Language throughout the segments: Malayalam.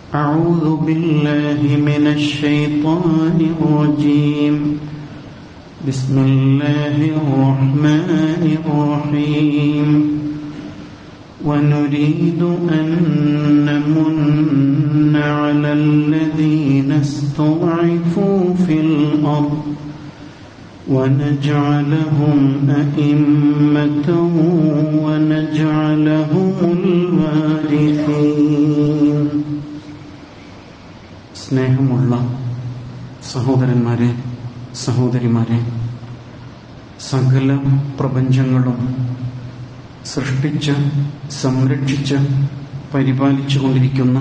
أعوذ بالله من الشيطان الرجيم بسم الله الرحمن الرحيم ونريد أن نمن على الذين استضعفوا في الأرض ونجعلهم أئمة ونجعلهم الوارثين സ്നേഹമുള്ള സഹോദരന്മാരെ സഹോദരിമാരെ സകല പ്രപഞ്ചങ്ങളും സൃഷ്ടിച്ച് സംരക്ഷിച്ച് പരിപാലിച്ചു കൊണ്ടിരിക്കുന്ന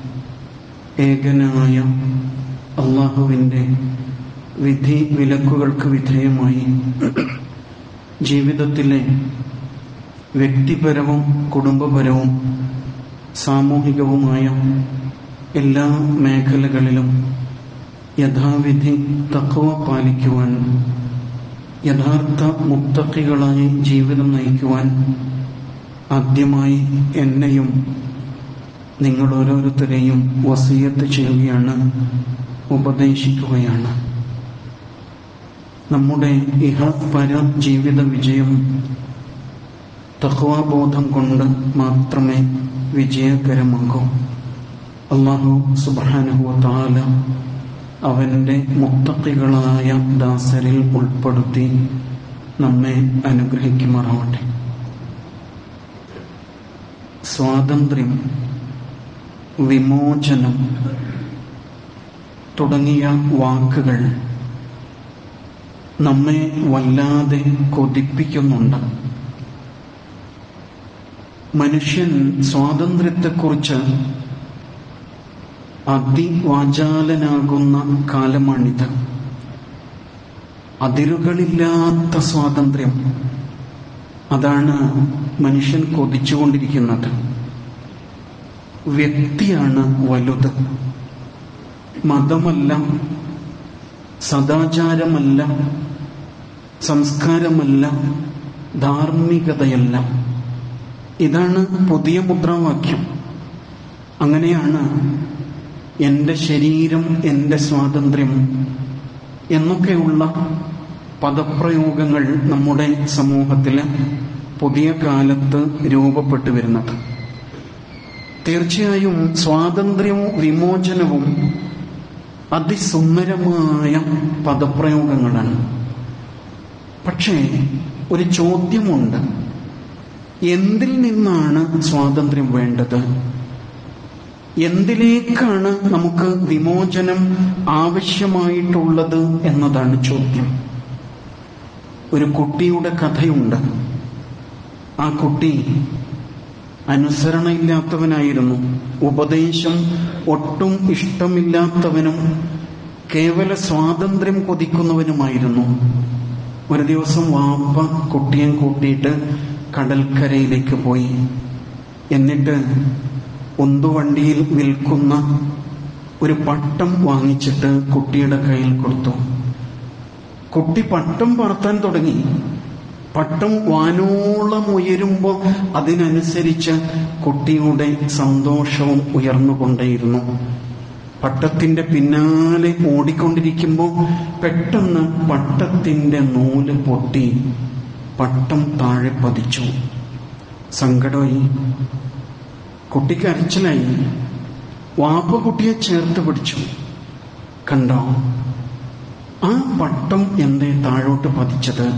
ഏകനായ അള്ളാഹുവിൻ്റെ വിധി വിലക്കുകൾക്ക് വിധേയമായി ജീവിതത്തിലെ വ്യക്തിപരവും കുടുംബപരവും സാമൂഹികവുമായ എല്ലാ മേഖലകളിലും യഥാവിധി തക്കവ പാലിക്കുവാൻ യഥാർത്ഥ മുക്തക്കികളായി ജീവിതം നയിക്കുവാൻ ആദ്യമായി എന്നെയും നിങ്ങൾ ഓരോരുത്തരെയും വസീയത്ത് ചെയ്യുകയാണ് ഉപദേശിക്കുകയാണ് നമ്മുടെ ഇഹ പര ജീവിത വിജയം തഹ്വാബോധം കൊണ്ട് മാത്രമേ വിജയകരമാകൂ അള്ളാഹു സുബാനുഹു താല അവന്റെ മുത്തക്കികളായ ദാസരിൽ ഉൾപ്പെടുത്തി നമ്മെ അനുഗ്രഹിക്കുമാറാവട്ടെ സ്വാതന്ത്ര്യം വിമോചനം തുടങ്ങിയ വാക്കുകൾ നമ്മെ വല്ലാതെ കൊതിപ്പിക്കുന്നുണ്ട് മനുഷ്യൻ സ്വാതന്ത്ര്യത്തെക്കുറിച്ച് അതിവാചാലനാകുന്ന കാലമാണിത് അതിരുകളില്ലാത്ത സ്വാതന്ത്ര്യം അതാണ് മനുഷ്യൻ കൊതിച്ചുകൊണ്ടിരിക്കുന്നത് വ്യക്തിയാണ് വലുത് മതമല്ല സദാചാരമല്ല സംസ്കാരമല്ല ധാർമ്മികതയല്ല ഇതാണ് പുതിയ മുദ്രാവാക്യം അങ്ങനെയാണ് എൻ്റെ ശരീരം എൻ്റെ സ്വാതന്ത്ര്യം എന്നൊക്കെയുള്ള പദപ്രയോഗങ്ങൾ നമ്മുടെ സമൂഹത്തിൽ പുതിയ കാലത്ത് രൂപപ്പെട്ടു വരുന്നത് തീർച്ചയായും സ്വാതന്ത്ര്യവും വിമോചനവും അതിസുന്ദരമായ പദപ്രയോഗങ്ങളാണ് പക്ഷേ ഒരു ചോദ്യമുണ്ട് എന്തിൽ നിന്നാണ് സ്വാതന്ത്ര്യം വേണ്ടത് എന്തിലേക്കാണ് നമുക്ക് വിമോചനം ആവശ്യമായിട്ടുള്ളത് എന്നതാണ് ചോദ്യം ഒരു കുട്ടിയുടെ കഥയുണ്ട് ആ കുട്ടി അനുസരണയില്ലാത്തവനായിരുന്നു ഉപദേശം ഒട്ടും ഇഷ്ടമില്ലാത്തവനും കേവല സ്വാതന്ത്ര്യം കൊതിക്കുന്നവനുമായിരുന്നു ഒരു ദിവസം വാപ്പ കുട്ടിയെ കൂട്ടിയിട്ട് കടൽക്കരയിലേക്ക് പോയി എന്നിട്ട് ഉന്തുവണ്ടിയിൽ വിൽക്കുന്ന ഒരു പട്ടം വാങ്ങിച്ചിട്ട് കുട്ടിയുടെ കയ്യിൽ കൊടുത്തു കുട്ടി പട്ടം പറത്താൻ തുടങ്ങി പട്ടം വാനോളം ഉയരുമ്പോൾ അതിനനുസരിച്ച് കുട്ടിയുടെ സന്തോഷവും ഉയർന്നുകൊണ്ടേയിരുന്നു പട്ടത്തിന്റെ പിന്നാലെ ഓടിക്കൊണ്ടിരിക്കുമ്പോൾ പെട്ടെന്ന് പട്ടത്തിന്റെ നൂല് പൊട്ടി പട്ടം താഴെ പതിച്ചു സങ്കടമായി കുട്ടിക്ക് അരച്ചിലായി വാപ്പ കുട്ടിയെ ചേർത്ത് പിടിച്ചു കണ്ടോ ആ പട്ടം എന്തേ താഴോട്ട് പതിച്ചത്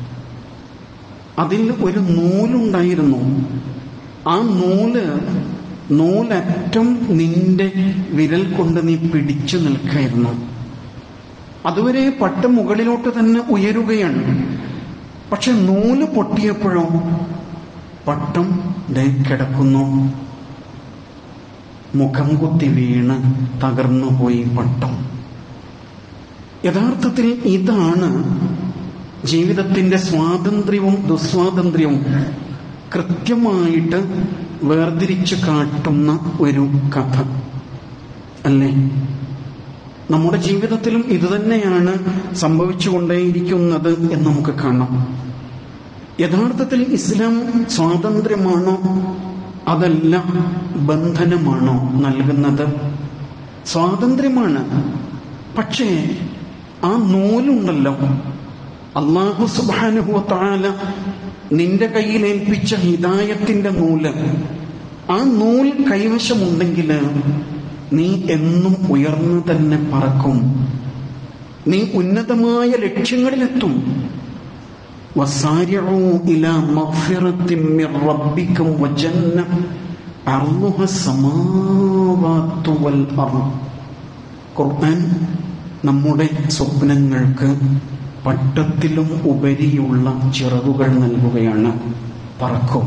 അതിൽ ഒരു നൂലുണ്ടായിരുന്നു ആ നൂല് നൂലറ്റം നിന്റെ വിരൽ കൊണ്ട് നീ പിടിച്ചു നിൽക്കായിരുന്നു അതുവരെ പട്ടം മുകളിലോട്ട് തന്നെ ഉയരുകയാണ് പക്ഷെ നൂല് പൊട്ടിയപ്പോഴോ പട്ടം ദേ കിടക്കുന്നു മുഖം കുത്തി വീണ് തകർന്നുപോയി പട്ടം യഥാർത്ഥത്തിൽ ഇതാണ് ജീവിതത്തിന്റെ സ്വാതന്ത്ര്യവും ദുസ്വാതന്ത്ര്യവും കൃത്യമായിട്ട് വേർതിരിച്ചു കാട്ടുന്ന ഒരു കഥ അല്ലേ നമ്മുടെ ജീവിതത്തിലും ഇതുതന്നെയാണ് സംഭവിച്ചുകൊണ്ടേയിരിക്കുന്നത് എന്ന് നമുക്ക് കാണാം യഥാർത്ഥത്തിൽ ഇസ്ലാം സ്വാതന്ത്ര്യമാണോ അതല്ല ബന്ധനമാണോ നൽകുന്നത് സ്വാതന്ത്ര്യമാണ് പക്ഷേ ആ നൂലുണ്ടല്ലോ അള്ളാഹു സുബാനുഭവത്താല നിന്റെ കയ്യിൽ ഏൽപ്പിച്ച ഹിതായത്തിന്റെ നൂല് ആ നൂൽ കൈവശമുണ്ടെങ്കിൽ നീ എന്നും ഉയർന്നു തന്നെ പറക്കും നീ ഉന്നതമായ ലക്ഷ്യങ്ങളിലെത്തും وسارعوا إلى مغفرة من ربكم وجنة عرضها السماوات والأرض ഖുർആൻ നമ്മുടെ സ്വപ്നങ്ങൾക്ക് പട്ടത്തിലും ഉപരിയുള്ള ചിറകുകൾ നൽകുകയാണ് പറക്കും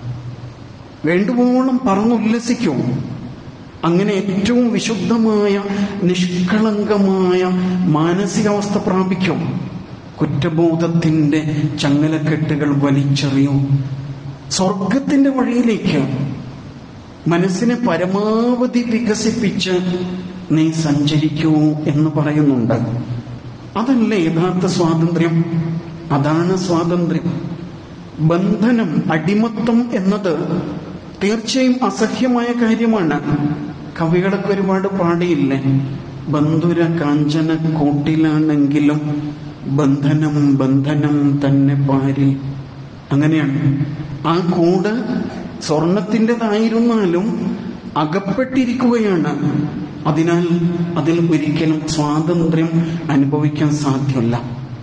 വേണ്ടുവോളം പറന്നുല്ലസിക്കും അങ്ങനെ ഏറ്റവും വിശുദ്ധമായ നിഷ്കളങ്കമായ മാനസികാവസ്ഥ പ്രാപിക്കും കുറ്റബോധത്തിന്റെ ചങ്ങലക്കെട്ടുകൾ വലിച്ചെറിയും സ്വർഗത്തിന്റെ വഴിയിലേക്ക് മനസ്സിനെ പരമാവധി വികസിപ്പിച്ച് നീ സഞ്ചരിക്കൂ എന്ന് പറയുന്നുണ്ട് അതല്ലേ യഥാർത്ഥ സ്വാതന്ത്ര്യം അതാണ് സ്വാതന്ത്ര്യം ബന്ധനം അടിമത്തം എന്നത് തീർച്ചയായും അസഹ്യമായ കാര്യമാണ് കവികളൊക്കെ ഒരുപാട് പാടിയില്ലേ ബന്ധുര കാഞ്ചന കൂട്ടിലാണെങ്കിലും ബന്ധനം ബന്ധനം തന്നെ പാരി അങ്ങനെയാണ് ആ കൂട് സ്വർണത്തിൻ്റെതായിരുന്നാലും അകപ്പെട്ടിരിക്കുകയാണ് അതിനാൽ അതിൽ ഒരിക്കലും സ്വാതന്ത്ര്യം അനുഭവിക്കാൻ സാധ്യമല്ല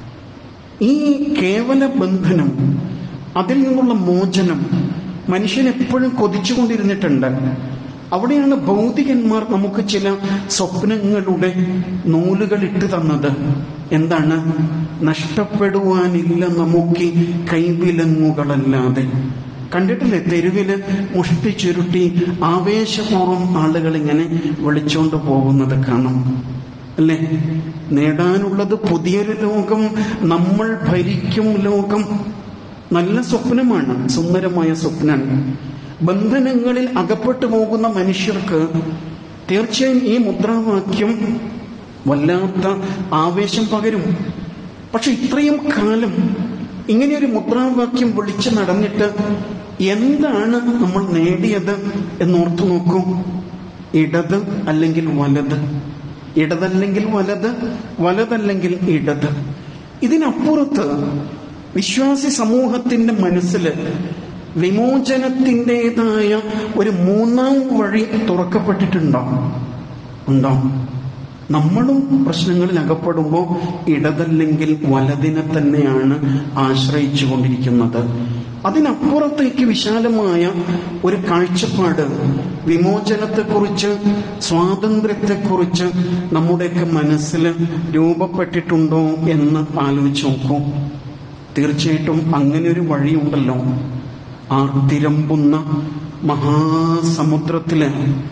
ഈ കേവല ബന്ധനം അതിൽ നിന്നുള്ള മോചനം മനുഷ്യൻ എപ്പോഴും കൊതിച്ചുകൊണ്ടിരുന്നിട്ടുണ്ട് അവിടെയാണ് ഭൗതികന്മാർ നമുക്ക് ചില സ്വപ്നങ്ങളുടെ നൂലുകൾ ഇട്ട് തന്നത് എന്താണ് നഷ്ടപ്പെടുവാനില്ല നമുക്ക് കൈവിലങ്ങുകളല്ലാതെ കണ്ടിട്ടില്ലേ തെരുവില് മുഷ്ടി ചുരുട്ടി ആവേശപൂർവ്വം ആളുകൾ ഇങ്ങനെ വിളിച്ചോണ്ട് പോകുന്നത് കാണാം അല്ലേ നേടാനുള്ളത് പുതിയൊരു ലോകം നമ്മൾ ഭരിക്കും ലോകം നല്ല സ്വപ്നമാണ് സുന്ദരമായ സ്വപ്നമാണ് ബന്ധനങ്ങളിൽ അകപ്പെട്ടു പോകുന്ന മനുഷ്യർക്ക് തീർച്ചയായും ഈ മുദ്രാവാക്യം വല്ലാത്ത ആവേശം പകരും പക്ഷെ ഇത്രയും കാലം ഇങ്ങനെയൊരു മുദ്രാവാക്യം വിളിച്ചു നടന്നിട്ട് എന്താണ് നമ്മൾ നേടിയത് എന്നോർത്തു നോക്കൂ ഇടത് അല്ലെങ്കിൽ വലത് ഇടതല്ലെങ്കിൽ വലത് വലതല്ലെങ്കിൽ ഇടത് ഇതിനപ്പുറത്ത് വിശ്വാസി സമൂഹത്തിന്റെ മനസ്സിൽ വിമോചനത്തിൻ്റെതായ ഒരു മൂന്നാം വഴി തുറക്കപ്പെട്ടിട്ടുണ്ടോ ഉണ്ടോ നമ്മളും പ്രശ്നങ്ങളിൽ അകപ്പെടുമ്പോൾ ഇടതല്ലെങ്കിൽ വലതിനെ തന്നെയാണ് ആശ്രയിച്ചു കൊണ്ടിരിക്കുന്നത് അതിനപ്പുറത്തേക്ക് വിശാലമായ ഒരു കാഴ്ചപ്പാട് വിമോചനത്തെക്കുറിച്ച് സ്വാതന്ത്ര്യത്തെക്കുറിച്ച് നമ്മുടെയൊക്കെ മനസ്സിൽ രൂപപ്പെട്ടിട്ടുണ്ടോ എന്ന് ആലോചിച്ച് നോക്കൂ തീർച്ചയായിട്ടും അങ്ങനെ ഒരു വഴിയുണ്ടല്ലോ ആർത്തിരമ്പുന്ന മഹാസമുദ്രത്തില്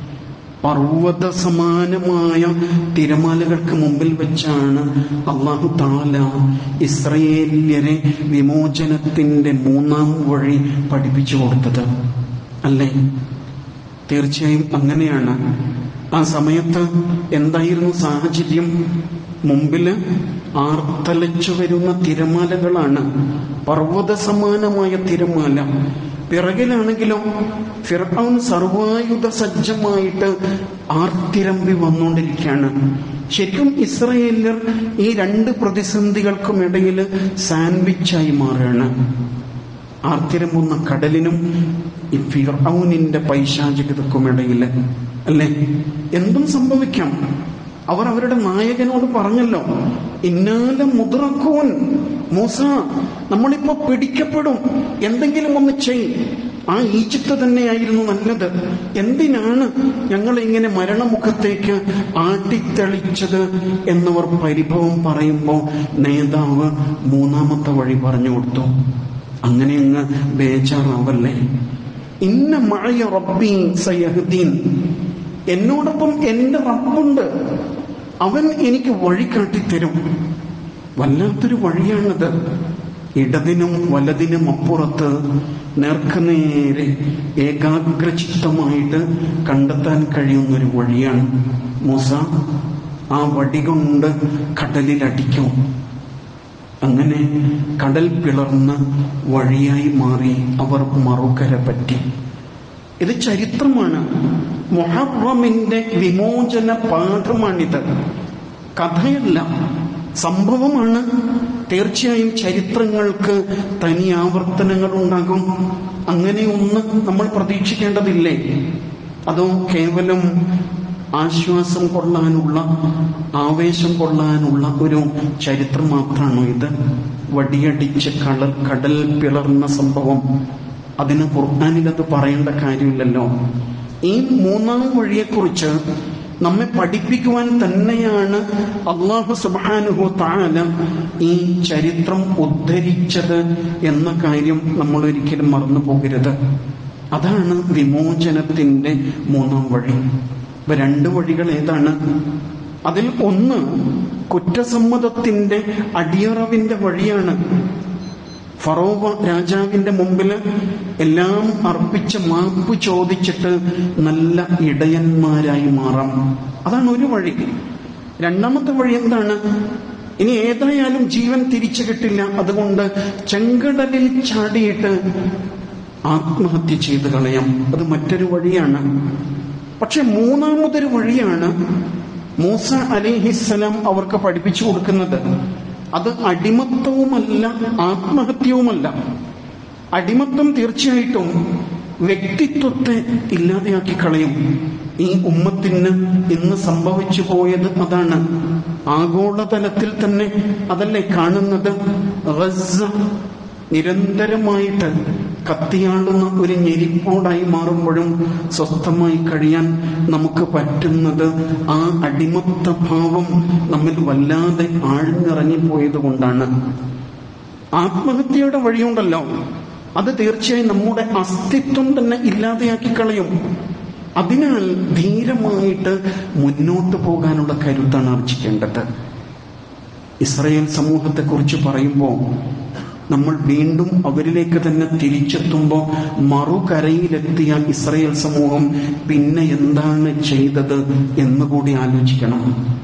പർവ്വത സമാനമായ തിരമാലകൾക്ക് മുമ്പിൽ വെച്ചാണ് അള്ളാഹു താല ഇസ്രയേല്യരെ വിമോചനത്തിന്റെ മൂന്നാം വഴി പഠിപ്പിച്ചു കൊടുത്തത് അല്ലേ തീർച്ചയായും അങ്ങനെയാണ് ആ സമയത്ത് എന്തായിരുന്നു സാഹചര്യം മുമ്പില് ആർത്തലച്ചു വരുന്ന തിരമാലകളാണ് പർവ്വത സമാനമായ തിരമാല പിറകിലാണെങ്കിലോ ഫിർഔൻ സർവായുധ സജ്ജമായിട്ട് ആർത്തിരമ്പി വന്നുകൊണ്ടിരിക്കുകയാണ് ശരിക്കും ഇസ്രയേലർ ഈ രണ്ട് പ്രതിസന്ധികൾക്കും ഇടയിൽ സാൻഡ്വിച്ചായി മാറുകയാണ് ആർത്തിരമ്പുന്ന കടലിനും ഈ ഫിർഔനിന്റെ പൈശാചികതക്കുമിടയിൽ അല്ലേ എന്തും സംഭവിക്കാം അവർ അവരുടെ നായകനോട് പറഞ്ഞല്ലോ ഇന്നാലെ മുതിറക്കൂൻ മൂസ നമ്മളിപ്പോ പിടിക്കപ്പെടും എന്തെങ്കിലും ഒന്ന് ചെയ് ആ ഈജിപ്ത് തന്നെയായിരുന്നു നല്ലത് എന്തിനാണ് ഞങ്ങൾ ഇങ്ങനെ മരണമുഖത്തേക്ക് ആട്ടിത്തെളിച്ചത് എന്നവർ പരിഭവം പറയുമ്പോൾ നേതാവ് മൂന്നാമത്തെ വഴി പറഞ്ഞു കൊടുത്തു അങ്ങനെ അങ്ങ് ബേജാറാവല്ലേ ഇന്ന മഴയ റബ്ബി സയഹദീൻ എന്നോടൊപ്പം എന്റെ റബ്ബുണ്ട് അവൻ എനിക്ക് വഴി കാട്ടിത്തരും വല്ലാത്തൊരു വഴിയാണത് ഇടതിനും വലതിനും അപ്പുറത്ത് നേർക്കുനേരെ ഏകാഗ്രചിത്തമായിട്ട് കണ്ടെത്താൻ കഴിയുന്ന ഒരു വഴിയാണ് മൂസ ആ വടി കൊണ്ട് കടലിലടിക്കും അങ്ങനെ കടൽ പിളർന്ന് വഴിയായി മാറി അവർ മറുകര പറ്റി ഇത് ചരിത്രമാണ് മുഹറമിന്റെ വിമോചന പാഠമാണിത് കഥയല്ല സംഭവമാണ് തീർച്ചയായും ചരിത്രങ്ങൾക്ക് തനി ആവർത്തനങ്ങൾ ഉണ്ടാകും അങ്ങനെ ഒന്ന് നമ്മൾ പ്രതീക്ഷിക്കേണ്ടതില്ലേ അതോ കേവലം ആശ്വാസം കൊള്ളാനുള്ള ആവേശം കൊള്ളാനുള്ള ഒരു ചരിത്രം മാത്രമാണോ ഇത് വടിയടിച്ച് കടൽ കടൽ പിളർന്ന സംഭവം അതിന് ഖുർആാനിൽ അത് പറയേണ്ട കാര്യമില്ലല്ലോ ഈ മൂന്നാം വഴിയെക്കുറിച്ച് നമ്മെ പഠിപ്പിക്കുവാൻ തന്നെയാണ് അള്ളാഹു സുബാനുഹു താല ഈ ചരിത്രം ഉദ്ധരിച്ചത് എന്ന കാര്യം നമ്മൾ ഒരിക്കലും മറന്നു പോകരുത് അതാണ് വിമോചനത്തിന്റെ മൂന്നാം വഴി ഇപ്പൊ രണ്ട് വഴികൾ ഏതാണ് അതിൽ ഒന്ന് കുറ്റസമ്മതത്തിന്റെ അടിയറവിന്റെ വഴിയാണ് ഫറോവ രാജാവിന്റെ മുമ്പിൽ എല്ലാം അർപ്പിച്ച് മാപ്പ് ചോദിച്ചിട്ട് നല്ല ഇടയന്മാരായി മാറാം അതാണ് ഒരു വഴി രണ്ടാമത്തെ വഴി എന്താണ് ഇനി ഏതായാലും ജീവൻ തിരിച്ചു കിട്ടില്ല അതുകൊണ്ട് ചെങ്കടലിൽ ചാടിയിട്ട് ആത്മഹത്യ ചെയ്ത് കളയാം അത് മറ്റൊരു വഴിയാണ് പക്ഷെ മൂന്നാമതൊരു വഴിയാണ് മൂസ അലിഹിസ്സലാം അവർക്ക് പഠിപ്പിച്ചു കൊടുക്കുന്നത് അത് അടിമത്തവുമല്ല ആത്മഹത്യവുമല്ല അടിമത്തം തീർച്ചയായിട്ടും വ്യക്തിത്വത്തെ ഇല്ലാതെയാക്കി കളയും ഈ ഉമ്മത്തിന് ഇന്ന് സംഭവിച്ചു പോയത് അതാണ് ആഗോളതലത്തിൽ തന്നെ അതല്ലേ കാണുന്നത് ഗസ നിരന്തരമായിട്ട് കത്തിയാളുന്ന ഒരു ഞെരിപ്പോടായി മാറുമ്പോഴും സ്വസ്ഥമായി കഴിയാൻ നമുക്ക് പറ്റുന്നത് ആ അടിമത്ത ഭാവം നമ്മിൽ വല്ലാതെ ആഴ്ന്നിറങ്ങിപ്പോയത് കൊണ്ടാണ് ആത്മഹത്യയുടെ വഴിയുണ്ടല്ലോ അത് തീർച്ചയായും നമ്മുടെ അസ്തിത്വം തന്നെ ഇല്ലാതെയാക്കി കളയും അതിനാൽ ധീരമായിട്ട് മുന്നോട്ട് പോകാനുള്ള കരുത്താണ് ആർജിക്കേണ്ടത് ഇസ്രയേൽ സമൂഹത്തെക്കുറിച്ച് പറയുമ്പോൾ നമ്മൾ വീണ്ടും അവരിലേക്ക് തന്നെ തിരിച്ചെത്തുമ്പോൾ മറുകരയിലെത്തിയ ഇസ്രയേൽ സമൂഹം പിന്നെ എന്താണ് ചെയ്തത് എന്ന് കൂടി ആലോചിക്കണം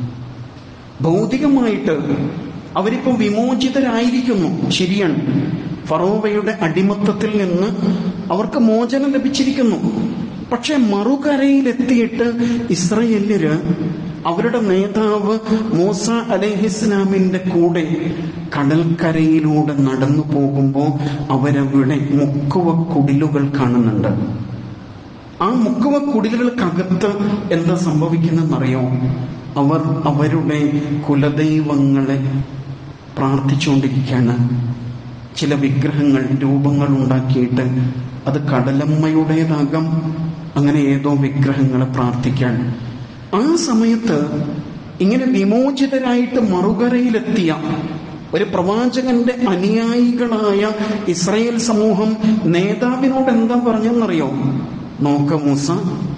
ഭൗതികമായിട്ട് അവരിപ്പോ വിമോചിതരായിരിക്കുന്നു ശരിയാണ് ഫറോവയുടെ അടിമത്തത്തിൽ നിന്ന് അവർക്ക് മോചനം ലഭിച്ചിരിക്കുന്നു പക്ഷെ മറുകരയിലെത്തിയിട്ട് ഇസ്രയേല്യര് അവരുടെ നേതാവ് മൂസ അലഹിസ്ലാമിന്റെ കൂടെ കടൽക്കരയിലൂടെ നടന്നു പോകുമ്പോൾ അവരവിടെ മുക്കുവ കുടിലുകൾ കാണുന്നുണ്ട് ആ മുക്കുവ കുടിലുകൾക്കകത്ത് എന്താ സംഭവിക്കുന്നതെന്നറിയോ അവർ അവരുടെ കുലദൈവങ്ങളെ പ്രാർത്ഥിച്ചുകൊണ്ടിരിക്കുകയാണ് ചില വിഗ്രഹങ്ങൾ രൂപങ്ങൾ ഉണ്ടാക്കിയിട്ട് അത് കടലമ്മയുടേതാകാം അങ്ങനെ ഏതോ വിഗ്രഹങ്ങളെ പ്രാർത്ഥിക്കാൻ ആ സമയത്ത് ഇങ്ങനെ വിമോചിതരായിട്ട് മറുകരയിലെത്തിയ ഒരു പ്രവാചകന്റെ അനുയായികളായ ഇസ്രായേൽ സമൂഹം നേതാവിനോട് എന്താ പറഞ്ഞെന്നറിയോ നോക്ക മൂസ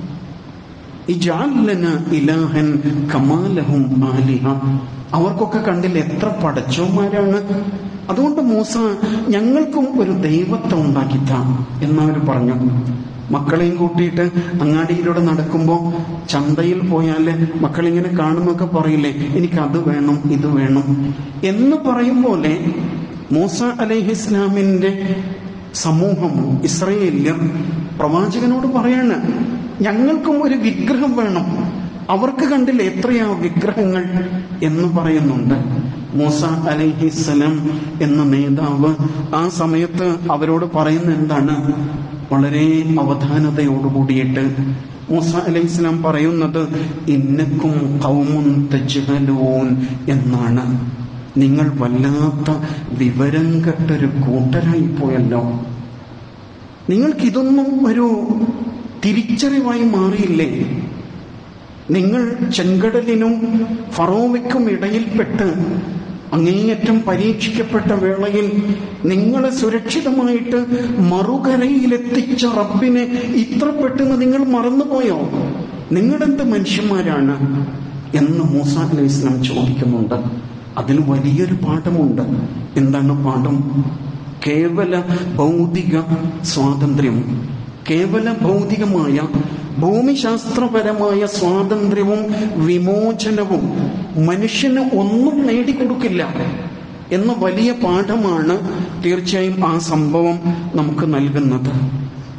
ഇജാലന ഇലാഹൻ കമാലഹും ആലിഹ അവർക്കൊക്കെ കണ്ടില്ല എത്ര പടച്ചോന്മാരാണ് അതുകൊണ്ട് മൂസ ഞങ്ങൾക്കും ഒരു ദൈവത്തെ ഉണ്ടാക്കിത്താ എന്നവർ പറഞ്ഞു മക്കളെയും കൂട്ടിയിട്ട് അങ്ങാടിയിലൂടെ നടക്കുമ്പോൾ ചന്തയിൽ പോയാല് മക്കളിങ്ങനെ കാണുന്നൊക്കെ പറയില്ലേ എനിക്ക് അത് വേണം ഇത് വേണം എന്ന് പറയും പോലെ മൂസ അലൈഹി ഇസ്ലാമിന്റെ സമൂഹം ഇസ്രയേല്യർ പ്രവാചകനോട് പറയാണ് ഞങ്ങൾക്കും ഒരു വിഗ്രഹം വേണം അവർക്ക് കണ്ടില്ല എത്രയാ വിഗ്രഹങ്ങൾ എന്ന് പറയുന്നുണ്ട് മൂസ അലൈഹിസ്സലാം എന്ന നേതാവ് ആ സമയത്ത് അവരോട് പറയുന്ന എന്താണ് വളരെ അവധാനതയോടുകൂടിയിട്ട് മൂസ അലൈഹിസ്സലാം പറയുന്നത് ഇന്നക്കും കൗമുൻ തജ്ഹലൂൻ എന്നാണ് നിങ്ങൾ വല്ലാത്ത വിവരം കെട്ടൊരു കൂട്ടരായി പോയല്ലോ നിങ്ങൾക്കിതൊന്നും ഒരു തിരിച്ചറിവായി മാറിയില്ലേ നിങ്ങൾ ചെങ്കടലിനും ഫറോവയ്ക്കും ഇടയിൽപ്പെട്ട് അങ്ങേയറ്റം പരീക്ഷിക്കപ്പെട്ട വേളയിൽ നിങ്ങളെ സുരക്ഷിതമായിട്ട് മറുകരയിലെത്തിച്ച റബ്ബിനെ ഇത്ര പെട്ടെന്ന് നിങ്ങൾ മറന്നുപോയോ നിങ്ങളെന്ത് മനുഷ്യന്മാരാണ് എന്ന് മൂസ അലൈഹി ഇസ്ലാം ചോദിക്കുന്നുണ്ട് അതിൽ വലിയൊരു പാഠമുണ്ട് എന്താണ് പാഠം കേവല ഭൗതിക സ്വാതന്ത്ര്യം കേവല ഭൗതികമായ ഭൂമിശാസ്ത്രപരമായ സ്വാതന്ത്ര്യവും വിമോചനവും മനുഷ്യന് ഒന്നും നേടിക്കൊടുക്കില്ല എന്ന വലിയ പാഠമാണ് തീർച്ചയായും ആ സംഭവം നമുക്ക് നൽകുന്നത്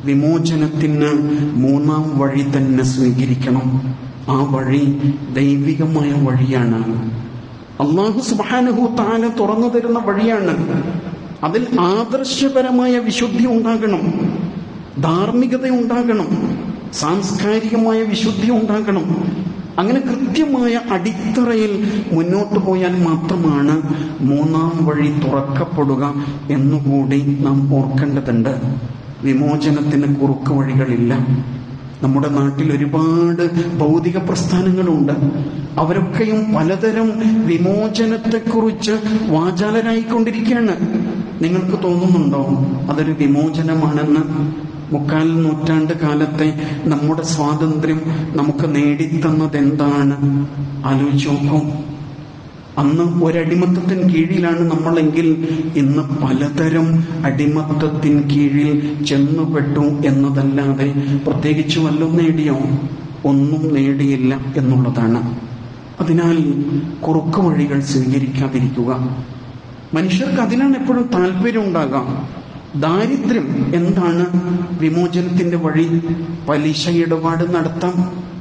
വിമോചനത്തിന് മൂന്നാം വഴി തന്നെ സ്വീകരിക്കണം ആ വഴി ദൈവികമായ വഴിയാണ് അള്ളാഹു സുബാനുഹു താല തുറന്നു തരുന്ന വഴിയാണ് അതിൽ ആദർശപരമായ വിശുദ്ധി ഉണ്ടാകണം ധാർമ്മികത ഉണ്ടാകണം സാംസ്കാരികമായ വിശുദ്ധി ഉണ്ടാകണം അങ്ങനെ കൃത്യമായ അടിത്തറയിൽ മുന്നോട്ട് പോയാൽ മാത്രമാണ് മൂന്നാം വഴി തുറക്കപ്പെടുക എന്നുകൂടി നാം ഓർക്കേണ്ടതുണ്ട് വിമോചനത്തിന് കുറുക്ക് വഴികളില്ല നമ്മുടെ നാട്ടിൽ ഒരുപാട് ഭൗതിക പ്രസ്ഥാനങ്ങളുണ്ട് അവരൊക്കെയും പലതരം വിമോചനത്തെക്കുറിച്ച് വാചാലരായിക്കൊണ്ടിരിക്കുകയാണ് നിങ്ങൾക്ക് തോന്നുന്നുണ്ടോ അതൊരു വിമോചനമാണെന്ന് മുക്കാൽ നൂറ്റാണ്ട് കാലത്തെ നമ്മുടെ സ്വാതന്ത്ര്യം നമുക്ക് നേടിത്തന്നത് എന്താണ് ആലോചിച്ച് നോക്കൂ അന്ന് ഒരടിമത്തത്തിന് കീഴിലാണ് നമ്മളെങ്കിൽ ഇന്ന് പലതരം അടിമത്തത്തിന് കീഴിൽ ചെന്നുപെട്ടു എന്നതല്ലാതെ പ്രത്യേകിച്ച് വല്ലതും നേടിയോ ഒന്നും നേടിയില്ല എന്നുള്ളതാണ് അതിനാൽ കുറുക്കു വഴികൾ സ്വീകരിക്കാതിരിക്കുക മനുഷ്യർക്ക് അതിനാണ് എപ്പോഴും താല്പര്യം ഉണ്ടാകാം ദാരിദ്ര്യം എന്താണ് വിമോചനത്തിന്റെ വഴി പലിശ ഇടപാട് നടത്താം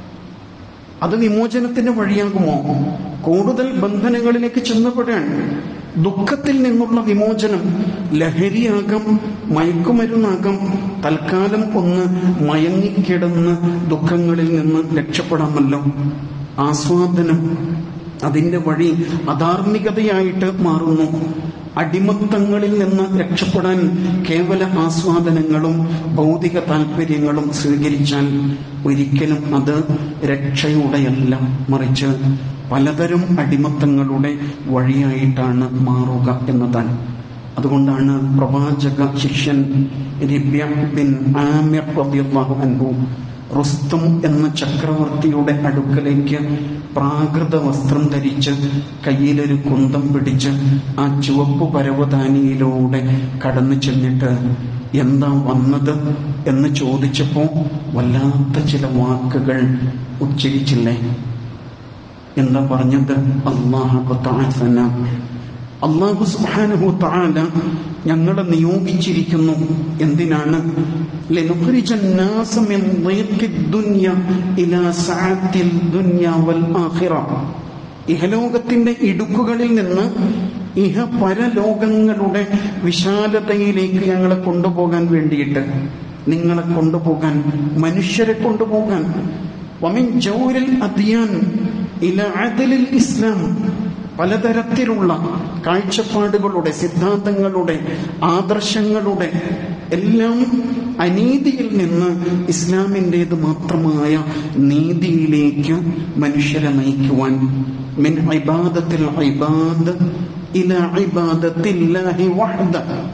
അത് വിമോചനത്തിന്റെ വഴിയാകുമോ കൂടുതൽ ബന്ധനങ്ങളിലേക്ക് ചെന്നപ്പെടാൻ ദുഃഖത്തിൽ നിന്നുള്ള വിമോചനം ലഹരിയാകാം മയക്കുമരുന്നാകാം തൽക്കാലം ഒന്ന് മയങ്ങിക്കിടന്ന് ദുഃഖങ്ങളിൽ നിന്ന് രക്ഷപ്പെടാമല്ലോ ആസ്വാദനം അതിന്റെ വഴി അധാർമികതയായിട്ട് മാറുന്നു അടിമത്തങ്ങളിൽ നിന്ന് രക്ഷപ്പെടാൻ കേവല ആസ്വാദനങ്ങളും ഭൗതിക താല്പര്യങ്ങളും സ്വീകരിച്ചാൽ ഒരിക്കലും അത് രക്ഷയുടെയല്ല മറിച്ച് പലതരം അടിമത്തങ്ങളുടെ വഴിയായിട്ടാണ് മാറുക എന്നതാണ് അതുകൊണ്ടാണ് പ്രവാചക ശിഷ്യൻ രബ്യ ബിൻ ആമിർ റളിയല്ലാഹു അൻഹു റുസ്തം എന്ന ചക്രവർത്തിയുടെ അടുക്കലേക്ക് പ്രാകൃത വസ്ത്രം ധരിച്ച് കയ്യിലൊരു കുന്തം പിടിച്ച് ആ ചുവപ്പ് പരവതാനിയിലൂടെ കടന്നു ചെന്നിട്ട് എന്താ വന്നത് എന്ന് ചോദിച്ചപ്പോ വല്ലാത്ത ചില വാക്കുകൾ ഉച്ചരിച്ചില്ലേ എന്താ പറഞ്ഞത് അള്ളാഹു താഴ്സന അള്ളാഹു സുബ്ഹാനഹു തആല ഞങ്ങളെ നിയോഗിച്ചിരിക്കുന്നു എന്തിനാണ് ലനുഖ്രിജ الناس من ضيق الدنيا إلى سعة الدنيا والآخرة ഇഹലോകത്തിന്റെ ഇടുക്കുകളിൽ നിന്ന് ഇഹ പരലോകങ്ങളുടെ വിശാലതയിലേക്ക് ഞങ്ങളെ കൊണ്ടുപോകാൻ വേണ്ടിയിട്ട് നിങ്ങളെ കൊണ്ടുപോകാൻ മനുഷ്യരെ കൊണ്ടുപോകാൻ വമിൻ ജൗരിൽ അദിയാൻ ഇല അദലിൽ ഇസ്ലാം പലതരത്തിലുള്ള കാഴ്ചപ്പാടുകളുടെ സിദ്ധാന്തങ്ങളുടെ ആദർശങ്ങളുടെ എല്ലാം അനീതിയിൽ നിന്ന് ഇസ്ലാമിൻ്റെത് മാത്രമായ നീതിയിലേക്ക് മനുഷ്യരെ നയിക്കുവാൻ മിൻ ഇബാദത്തിൽ ഇബാദ് ഇല ഇബാദത്തില്ലാഹി വഹദ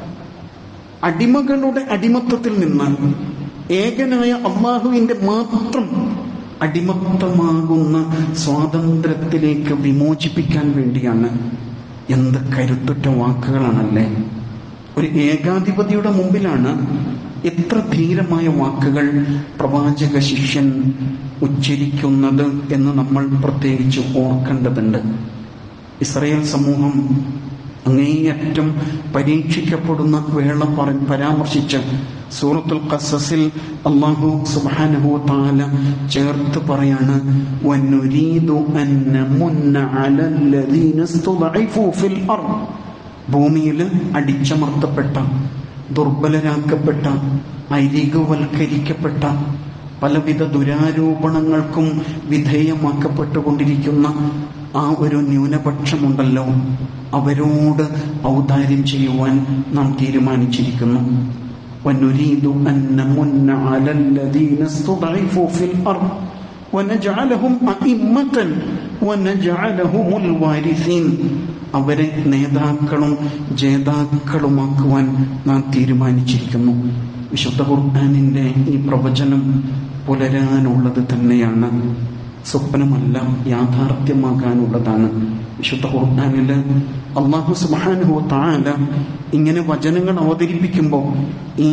അടിമകളുടെ അടിമത്തത്തിൽ നിന്ന് ഏകനായ അള്ളാഹുവിന്റെ മാത്രം അടിമത്തമാകുന്ന സ്വാതന്ത്ര്യത്തിലേക്ക് വിമോചിപ്പിക്കാൻ വേണ്ടിയാണ് എന്ത് കരുത്തുറ്റ വാക്കുകളാണല്ലേ ഒരു ഏകാധിപതിയുടെ മുമ്പിലാണ് എത്ര ധീരമായ വാക്കുകൾ പ്രവാചക ശിഷ്യൻ ഉച്ചരിക്കുന്നത് എന്ന് നമ്മൾ പ്രത്യേകിച്ച് ഓർക്കേണ്ടതുണ്ട് ഇസ്രയേൽ സമൂഹം അങ്ങേയറ്റം പരീക്ഷിക്കപ്പെടുന്ന വേള പറ പരാമർശിച്ച് സൂറത്തുൽ ഖസസിൽ അള്ളാഹു സുബ്ഹാനഹു തആല ചേർത്ത് പറയാണ് വനുരീദു അൻ നമുന്ന അലല്ലദീന ഇസ്തുദഇഫു ഫിൽ അർദ് ഭൂമിയിൽ അടിച്ചമർത്തപ്പെട്ട ദുർബലരാക്കപ്പെട്ട ഐരികവൽക്കരിക്കപ്പെട്ട പലവിധ ദുരാരോപണങ്ങൾക്കും വിധേയമാക്കപ്പെട്ടുകൊണ്ടിരിക്കുന്ന ആ ഒരു ന്യൂനപക്ഷമുണ്ടല്ലോ അവരോട് ഔദാര്യം ചെയ്യുവാൻ നാം തീരുമാനിച്ചിരിക്കുന്നു ونريد أن نمن على الذين استضعفوا في الأرض ونجعلهم أئمة ونجعلهم الوارثين അവരെ നേതാക്കളും ജേതാക്കളുമാക്കുവാൻ നാം തീരുമാനിച്ചിരിക്കുന്നു വിശുദ്ധ ഖുർആാനിന്റെ ഈ പ്രവചനം പുലരാനുള്ളത് തന്നെയാണ് സ്വപ്നമല്ല യാഥാർത്ഥ്യമാകാനുള്ളതാണ് വിശുദ്ധ ഖുർആാനില് അള്ളാഹു സുബാനുഹു താല ഇങ്ങനെ വചനങ്ങൾ അവതരിപ്പിക്കുമ്പോൾ ഈ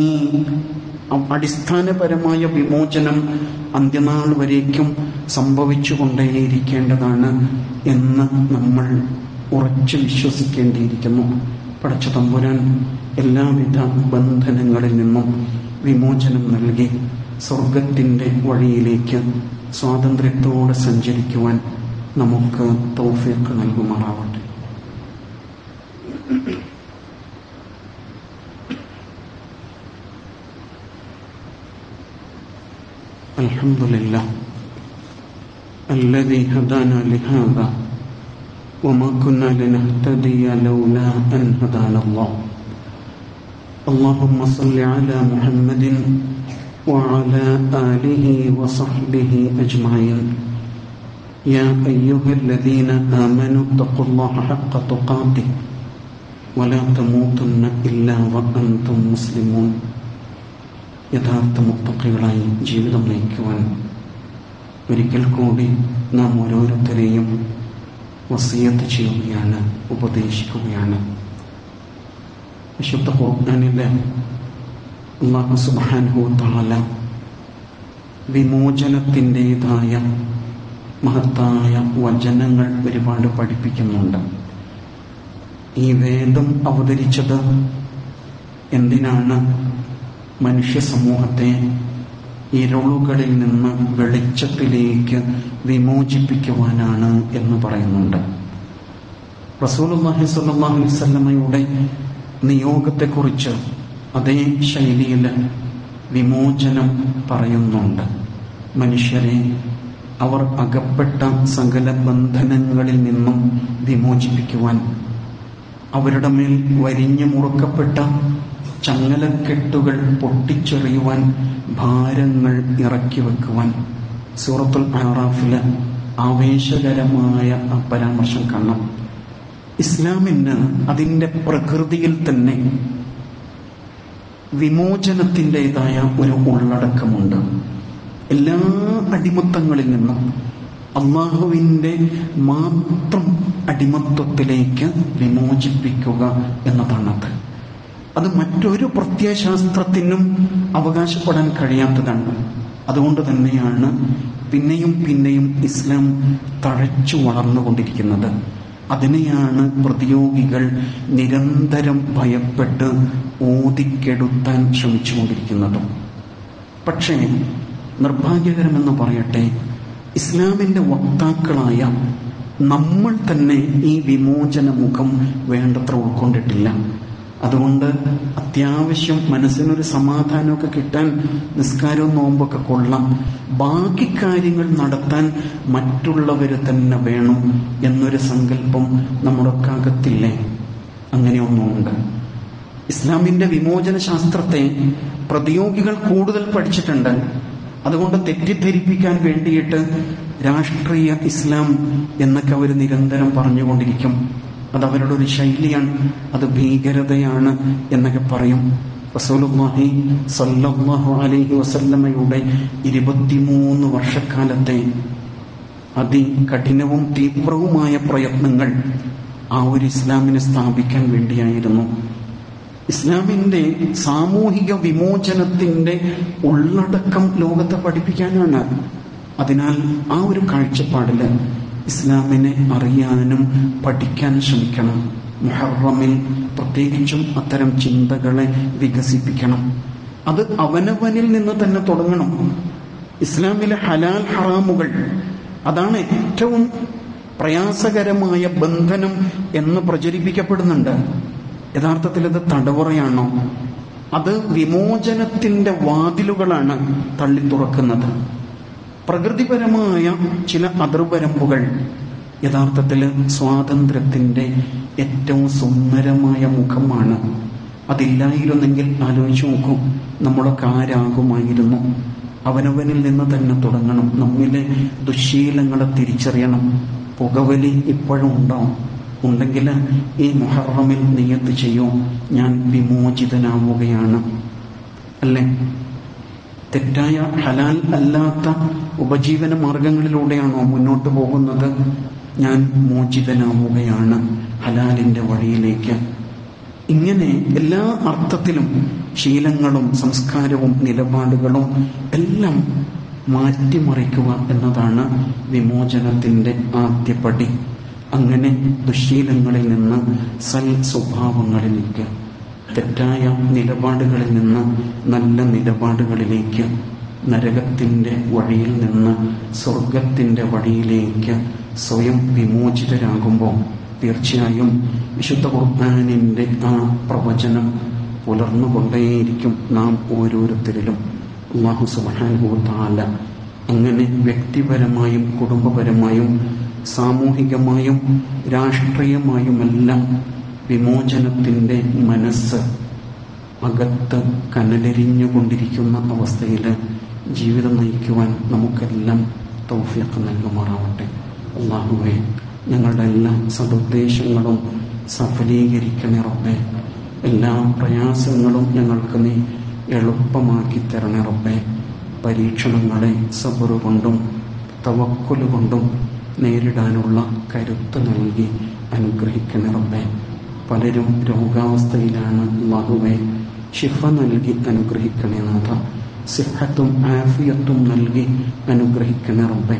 അടിസ്ഥാനപരമായ വിമോചനം അന്ത്യനാൾ വരേക്കും സംഭവിച്ചുകൊണ്ടേയിരിക്കേണ്ടതാണ് എന്ന് നമ്മൾ ഉറച്ചു വിശ്വസിക്കേണ്ടിയിരിക്കുന്നു പടച്ച തമ്പുരാൻ എല്ലാവിധ ബന്ധനങ്ങളിൽ നിന്നും വിമോചനം നൽകി സ്വർഗത്തിൻ്റെ വഴിയിലേക്ക് സ്വാതന്ത്ര്യത്തോടെ സഞ്ചരിക്കുവാൻ നമുക്ക് തൗഫീഖ് നൽകുമാറാവട്ടെ الحمد لله الذي هدانا لهذا وما كنا لنهتدي لولا أن هدانا الله اللهم صل على محمد وعلى آله وصحبه أجمعين يا أيها الذين آمنوا اتقوا الله حق تقاته ولا تموتن إلا وأنتم مسلمون യഥാർത്ഥ മുത്തക്കികളായി ജീവിതം നയിക്കുവാൻ ഒരിക്കൽ കൂടി നാം ഓരോരുത്തരെയും വസീയത്ത് ചെയ്യുകയാണ് ഉപദേശിക്കുകയാണ് വിശുദ്ധ ഖുർആനിലെ അള്ളാഹു സുബ്ഹാനഹു തആല വിമോചനത്തിൻ്റെതായ മഹത്തായ വചനങ്ങൾ ഒരുപാട് പഠിപ്പിക്കുന്നുണ്ട് ഈ വേദം അവതരിച്ചത് എന്തിനാണ് മനുഷ്യ സമൂഹത്തെ ഇരുളുകളിൽ നിന്ന് വെളിച്ചത്തിലേക്ക് വിമോചിപ്പിക്കുവാനാണ് എന്ന് പറയുന്നുണ്ട് റസൂലുള്ളാഹി സ്വല്ലല്ലാഹു അലൈഹി വസല്ലമയുടെ നിയോഗത്തെക്കുറിച്ച് അതേ ശൈലിയിൽ വിമോചനം പറയുന്നുണ്ട് മനുഷ്യരെ അവർ അകപ്പെട്ട സകല ബന്ധനങ്ങളിൽ നിന്നും വിമോചിപ്പിക്കുവാൻ അവരുടെ മേൽ വരിഞ്ഞു മുറുക്കപ്പെട്ട ചങ്ങലക്കെട്ടുകൾ പൊട്ടിച്ചെറിയുവാൻ ഭാരങ്ങൾ ഇറക്കി വെക്കുവാൻ സൂറത്തുൽ ആറാഫില് ആവേശകരമായ ആ പരാമർശം കാണാം ഇസ്ലാമിന് അതിൻ്റെ പ്രകൃതിയിൽ തന്നെ വിമോചനത്തിൻ്റെതായ ഒരു ഉള്ളടക്കമുണ്ട് എല്ലാ അടിമത്തങ്ങളിൽ നിന്നും അള്ളാഹുവിൻ്റെ മാത്രം അടിമത്വത്തിലേക്ക് വിമോചിപ്പിക്കുക എന്നതാണത് അത് മറ്റൊരു പ്രത്യയശാസ്ത്രത്തിനും അവകാശപ്പെടാൻ കഴിയാത്തതാണ് അതുകൊണ്ട് തന്നെയാണ് പിന്നെയും പിന്നെയും ഇസ്ലാം തഴച്ചു വളർന്നുകൊണ്ടിരിക്കുന്നത് അതിനെയാണ് പ്രതിയോഗികൾ നിരന്തരം ഭയപ്പെട്ട് ഊതിക്കെടുത്താൻ ശ്രമിച്ചുകൊണ്ടിരിക്കുന്നത് പക്ഷേ നിർഭാഗ്യകരമെന്ന് പറയട്ടെ ഇസ്ലാമിന്റെ വക്താക്കളായ നമ്മൾ തന്നെ ഈ വിമോചന മുഖം വേണ്ടത്ര ഉൾക്കൊണ്ടിട്ടില്ല അതുകൊണ്ട് അത്യാവശ്യം മനസ്സിനൊരു സമാധാനമൊക്കെ കിട്ടാൻ നിസ്കാരവും നോമ്പൊക്കെ കൊള്ളാം ബാക്കി കാര്യങ്ങൾ നടത്താൻ മറ്റുള്ളവർ തന്നെ വേണം എന്നൊരു സങ്കല്പം നമ്മുടെ അകത്തില്ലേ അങ്ങനെയൊന്നുമുണ്ട് ഇസ്ലാമിന്റെ വിമോചന ശാസ്ത്രത്തെ പ്രതിയോഗികൾ കൂടുതൽ പഠിച്ചിട്ടുണ്ട് അതുകൊണ്ട് തെറ്റിദ്ധരിപ്പിക്കാൻ വേണ്ടിയിട്ട് രാഷ്ട്രീയ ഇസ്ലാം എന്നൊക്കെ അവർ നിരന്തരം പറഞ്ഞുകൊണ്ടിരിക്കും അത് അവരുടെ ഒരു ശൈലിയാണ് അത് ഭീകരതയാണ് എന്നൊക്കെ പറയും റസൂലുള്ളാഹി സല്ലല്ലാഹു അലൈഹി വസല്ലമയുടെ ഇരുപത്തിമൂന്ന് വർഷക്കാലത്തെ അതികഠിനവും തീവ്രവുമായ പ്രയത്നങ്ങൾ ആ ഒരു ഇസ്ലാമിനെ സ്ഥാപിക്കാൻ വേണ്ടിയായിരുന്നു ഇസ്ലാമിന്റെ സാമൂഹിക വിമോചനത്തിന്റെ ഉള്ളടക്കം ലോകത്തെ പഠിപ്പിക്കാനാണ് അതിനാൽ ആ ഒരു കാഴ്ചപ്പാടില് ഇസ്ലാമിനെ അറിയാനും പഠിക്കാൻ ശ്രമിക്കണം മുഹറമിൽ പ്രത്യേകിച്ചും അത്തരം ചിന്തകളെ വികസിപ്പിക്കണം അത് അവനവനിൽ നിന്ന് തന്നെ തുടങ്ങണം ഇസ്ലാമിലെ ഹലാൽ ഹറാമുകൾ അതാണ് ഏറ്റവും പ്രയാസകരമായ ബന്ധനം എന്ന് പ്രചരിപ്പിക്കപ്പെടുന്നുണ്ട് യഥാർത്ഥത്തിൽ അത് തടവറയാണോ അത് വിമോചനത്തിന്റെ വാതിലുകളാണ് തള്ളി തുറക്കുന്നത് പ്രകൃതിപരമായ ചില അതിർവരമ്പുകൾ യഥാർത്ഥത്തിൽ സ്വാതന്ത്ര്യത്തിന്റെ ഏറ്റവും സുന്ദരമായ മുഖമാണ് അതില്ലായിരുന്നെങ്കിൽ ആലോചിച്ചു നോക്കൂ നമ്മളൊക്കെ ആരാകുമായിരുന്നു അവനവനിൽ നിന്ന് തന്നെ തുടങ്ങണം നമ്മിലെ ദുശീലങ്ങളെ തിരിച്ചറിയണം പുകവലി ഇപ്പോഴും ഉണ്ടാവും ഉണ്ടെങ്കിൽ ഈ മുഹറമിൽ നിയത്ത് ചെയ്യൂ ഞാൻ വിമോചിതനാവുകയാണ് അല്ലേ തെറ്റായ ഹലാൽ അല്ലാത്ത ഉപജീവന മാർഗങ്ങളിലൂടെയാണോ മുന്നോട്ട് പോകുന്നത് ഞാൻ മോചിതനാവുകയാണ് ഹലാലിന്റെ വഴിയിലേക്ക് ഇങ്ങനെ എല്ലാ അർത്ഥത്തിലും ശീലങ്ങളും സംസ്കാരവും നിലപാടുകളും എല്ലാം മാറ്റിമറിക്കുക എന്നതാണ് വിമോചനത്തിന്റെ ആദ്യപടി അങ്ങനെ ദുശീലങ്ങളിൽ നിന്ന് സൽ സ്വഭാവങ്ങളിലേക്ക് തെറ്റായ നിലപാടുകളിൽ നിന്ന് നല്ല നിലപാടുകളിലേക്ക് നരകത്തിൻ്റെ വഴിയിൽ നിന്ന് സ്വർഗത്തിൻ്റെ വഴിയിലേക്ക് സ്വയം വിമോചിതരാകുമ്പോൾ തീർച്ചയായും വിശുദ്ധ ഖുർആാനിൻ്റെ ആ പ്രവചനം പുലർന്നുകൊണ്ടേയിരിക്കും നാം ഓരോരുത്തരിലും അള്ളാഹു സുബാനുഭൂത്താല അങ്ങനെ വ്യക്തിപരമായും കുടുംബപരമായും സാമൂഹികമായും രാഷ്ട്രീയമായുമെല്ലാം വിമോചനത്തിൻ്റെ മനസ്സ് അകത്ത് കനലെരിഞ്ഞുകൊണ്ടിരിക്കുന്ന അവസ്ഥയിൽ ജീവിതം നയിക്കുവാൻ നമുക്കെല്ലാം തൗഫീഖ് നൽകുമാറാവട്ടെ അള്ളാഹുവെ ഞങ്ങളുടെ എല്ലാ സതുദ്ദേശങ്ങളും സഫലീകരിക്കണേ റബ്ബേ എല്ലാ പ്രയാസങ്ങളും ഞങ്ങൾക്ക് നീ എളുപ്പമാക്കി തരണേ റബ്ബേ പരീക്ഷണങ്ങളെ സബറ് കൊണ്ടും തവക്കുല് കൊണ്ടും നേരിടാനുള്ള കരുത്ത് നൽകി അനുഗ്രഹിക്കണേ റബ്ബേ പലരും രോഗാവസ്ഥയിലാണ് അള്ളാഹുവെ ഷിഫ നൽകി അനുഗ്രഹിക്കണേ നാഥ സിഹത്തും ആഫിയത്തും നൽകി അനുഗ്രഹിക്കണേ റബ്ബെ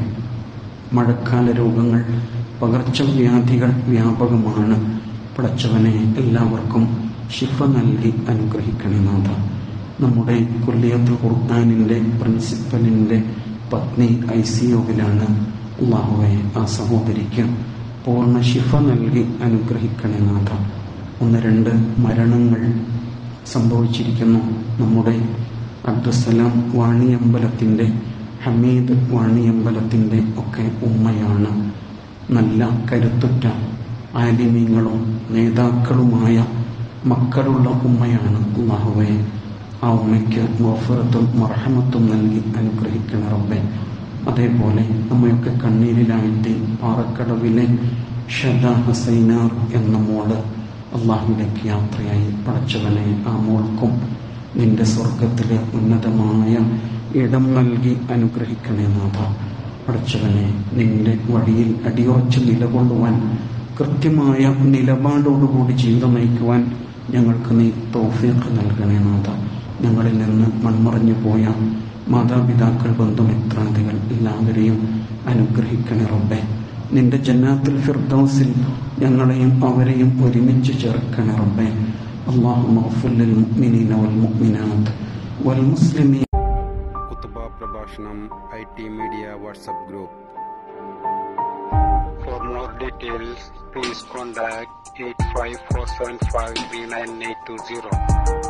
മഴക്കാല രോഗങ്ങൾ പകർച്ചവ്യാധികൾ വ്യാപകമാണ് പടച്ചവനെ എല്ലാവർക്കും ഷിഫ നൽകി അനുഗ്രഹിക്കണേ നാഥ നമ്മുടെ കുല്ലിയത്തുൽ ഖുർആാനിൻ്റെ പ്രിൻസിപ്പലിൻ്റെ പത്നി ഐ സി യുവിലാണ് അള്ളാഹുവെ ആ സഹോദരിക്ക് പൂർണ്ണ ശിഫ നൽകി അനുഗ്രഹിക്കണേ നാഥ ഒന്ന് രണ്ട് മരണങ്ങൾ സംഭവിച്ചിരിക്കുന്നു നമ്മുടെ അബ്ദുസലാം വാണിയമ്പലത്തിൻ്റെ ഹമീദ് വാണിയമ്പലത്തിൻ്റെ ഒക്കെ ഉമ്മയാണ് നല്ല കരുത്തുറ്റ ആലിമീങ്ങളും നേതാക്കളുമായ മക്കളുള്ള ഉമ്മയാണ് അള്ളാഹുവെ ആ ഉമ്മയ്ക്ക് ഗോഫറത്തും മർഹമത്തും നൽകി അനുഗ്രഹിക്കണ റബ്ബെ അതേപോലെ നമ്മയൊക്കെ കണ്ണീരിലാഴ്ത്തി പാറക്കടവിലെ ഷദ ഹസൈനാർ എന്ന മോള് അള്ളാഹുവിലേക്ക് യാത്രയായി പടച്ചവനെ ആ മോൾക്കും നിന്റെ സ്വർഗത്തിലെ ഉന്നതമായ ഇടം നൽകി അനുഗ്രഹിക്കണേ നാഥ പടച്ചവനെ നിന്റെ വഴിയിൽ അടിയുറച്ച് നിലകൊള്ളുവാൻ കൃത്യമായ നിലപാടോടുകൂടി ജീവിതം നയിക്കുവാൻ ഞങ്ങൾക്ക് നീ തോഫീഖ് നൽകണേ നാഥ ഞങ്ങളിൽ നിന്ന് മൺമറഞ്ഞു പോയ മാതാപിതാക്കൾ ബന്ധുമിത്രാദികൾ എല്ലാവരെയും അനുഗ്രഹിക്കണേ റബ്ബെ നിന്റെ ജന്നാത്തുൽ ഫിർദൗസിൽ ഞങ്ങളെയും അവരെയും ഒരുമിച്ച് ചേർക്കണേ റബ്ബെ اللهم اغفر للمؤمنين والمؤمنات والمسلمين കുത്തുബ പ്രഭാഷണം I T media WhatsApp group For more details, please contact 854753980.